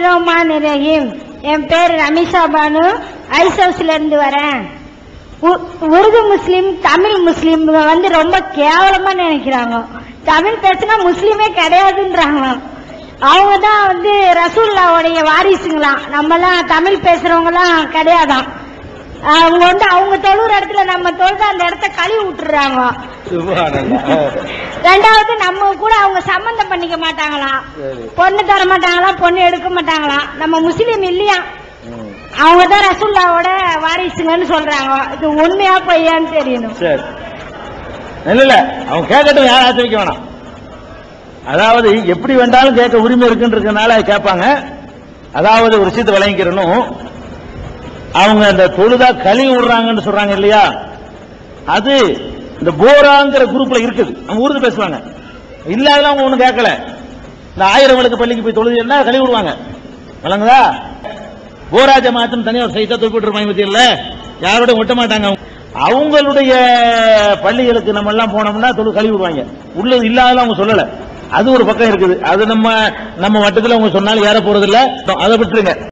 ரஹ்மான் ரஹீம் என் பேர் ரமிஷா பானு ஐஸ் ஹவுஸ்ல இருந்து வரேன் உ- உருது முஸ்லீம் தமிழ் முஸ்லீம் வந்து ரொம்ப கேவலமா நினைக்கிறாங்க தமிழ் பேசினா முஸ்லீமே கிடையாதுன்றாங்க அவங்க தான் வந்து ரசூல்லாவுடைய வாரிசுங்களாம் நம்மலாம் தமிழ் பேசுறவங்கலாம் கிடையாதாம் அவங்க வந்து அவங்க தொழுற இடத்துல நம்ம தொழுத அந்த இடத்த கழுவி விட்டுறாங்க சுப்ஹானல்லாஹ். ரெண்டாவது நம்ம கூட அவங்க சம்பந்தம் பண்ணிக்க மாட்டாங்களாம் சரி. பொண்ணு தர மாட்டாங்களாம் பொண்ணு எடுக்க மாட்டாங்களாம் நம்ம முஸ்லீம் இல்லையா ம். அவங்க தான் ரசூல்லாவோட வாரிசுங்கன்னு சொல்றாங்க இது உண்மையா பொய்யான்னு தெரியணும் சரி இல்ல இல்ல அவங்க கேட்கட்டும் யாரும் ஆச்சு வைக்க வேணாம் அதாவது எப்படி வேண்டாலும் கேட்க உரிமை இருக்குன்றதுனால கேட்பாங்க அதாவது ஒரு விஷயத்தை விளங்கிக்கிறனும் அவங்க அந்த தொழுதா கழுவி விடுறாங்கன்னு சொல்றாங்க இல்லையா அது இந்த போராங்கிற குரூப்ல இருக்குது அவங்க ஊருக்கு பேசுவாங்க இல்லாதவங்க அவங்க ஒண்ணும் கேட்கல இந்த ஆயிரம் விளக்கு பள்ளிக்கு போய் தொழுது என்ன கழுவி விடுவாங்க விளங்குதா போரா ஜமாத்துன்னு தனியாக சைத்தா தூக்கிட்டு இருப்பாங்க பத்தியில்ல யாரோட ஒட்ட மாட்டாங்க அவங்க. அவங்களுடைய பள்ளிகளுக்கு நம்ம எல்லாம் போனோம்னா தொழு கழுவி விடுவாங்க உள்ளது இல்லாதெல்லாம் அவங்க சொல்லல அது ஒரு பக்கம் இருக்குது அது நம்ம நம்ம வட்டத்துல அவங்க சொன்னாலும் ஏற போறது இல்ல அதை விட்டுருங்க